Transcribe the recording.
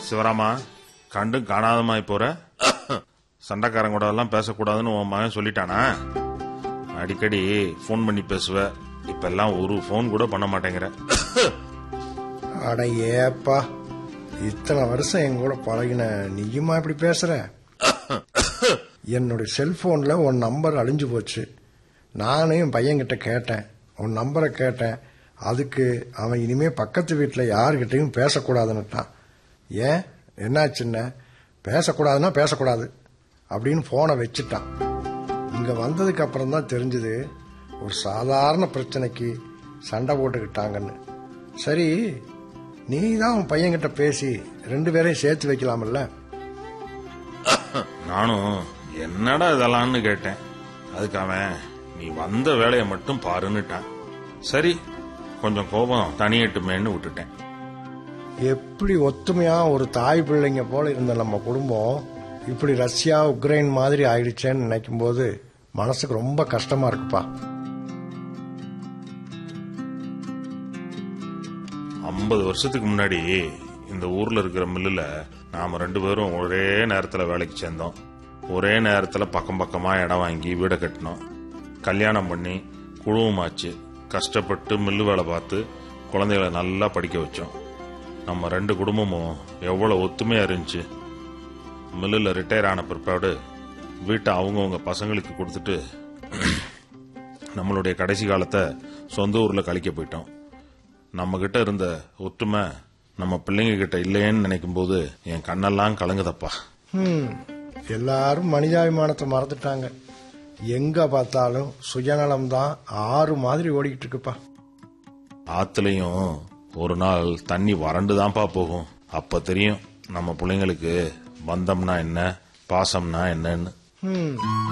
சிவராமா கண்டும் காணாதமாய் போற சண்டைக்காரன் கூட எல்லாம் பேசக்கூடாதுன்னு உன் மகன் சொல்லிட்டானா அடிக்கடி ஃபோன் பண்ணி பேசுவ இப்ப எல்லாம் ஒரு ஃபோன் கூட பண்ண மாட்டேங்கிற அட ஏப்பா இத்தனை வருஷம் என் கூட பழகின நீயுமா இப்படி பேசுற என்னுடைய செல்போன்ல உன் நம்பர் அழிஞ்சு போச்சு நானும் என் பையன்கிட்ட கேட்டேன் உன் நம்பரை கேட்டேன் அதுக்கு அவன் இனிமே பக்கத்து வீட்டில் யாருக்கிட்டையும் பேசக்கூடாதுன்னுட்டான் ஏன் என்னாச்சுன்ன பேசக்கூடாதுன்னா பேசக்கூடாது அப்படின்னு போனை வச்சுட்டான் இங்க வந்ததுக்கு அப்புறம் தான் தெரிஞ்சது ஒரு சாதாரண பிரச்சனைக்கு சண்டை போட்டுக்கிட்டாங்கன்னு சரி நீ தான் உன் பையன்கிட்ட பேசி ரெண்டு பேரையும் சேர்த்து வைக்கலாம்ல நானும் என்னடா இதெல்லாம்னு கேட்டேன் அதுக்கு அவன் நீ வந்த வேலையை மட்டும் பாருன்னுட்டான் சரி கொஞ்சம் கோபம் தனியட்டுமேன்னு விட்டுட்டேன் எப்படி ஒத்துமையா ஒரு தாய் பிள்ளைங்க போல இருந்த நம்ம குடும்பம் இப்படி ரஷ்யா உக்ரைன் மாதிரி ஆயிடுச்சேன்னு நினைக்கும் போது மனசுக்கு ரொம்ப கஷ்டமா இருக்குப்பா ஐம்பது வருஷத்துக்கு முன்னாடி இந்த ஊர்ல இருக்கிற மில்லுல நாம ரெண்டு பேரும் ஒரே நேரத்துல வேலைக்கு சேர்ந்தோம் ஒரே நேரத்துல பக்கம் பக்கமா இடம் வாங்கி வீடை கட்டினோம் கல்யாணம் பண்ணி குழுவமாச்சு கஷ்டப்பட்டு மில்லு வேலை பார்த்து குழந்தைகளை நல்லா படிக்க வச்சோம் நம்ம ரெண்டு குடும்பமும் எவ்வளவு ஒத்துமையா இருந்துச்சு மில்லில் ரிட்டையர் ஆன பிற்பாடு வீட்டை அவங்கவுங்க பசங்களுக்கு கொடுத்துட்டு நம்மளுடைய கடைசி காலத்தை சொந்த ஊர்ல கழிக்க போயிட்டோம் நம்ம கிட்ட இருந்த ஒற்றுமை நம்ம பிள்ளைங்க கிட்ட இல்லையேன்னு நினைக்கும் போது என் கண்ணெல்லாம் கலங்குதப்பா ஹம், எல்லாரும் மனிதாபிமானத்தை மறந்துட்டாங்க எங்க பார்த்தாலும் சுயநலம் தான் ஆறு மாதிரி ஓடிக்கிட்டு இருக்குப்பா ஆத்துலயும் ஒரு நாள் தண்ணி வறண்டு தான்ப்பா போகும் அப்ப தெரியும் நம்ம பிள்ளைங்களுக்கு பந்தம்னா என்ன பாசம்னா என்னன்னு ஹம்,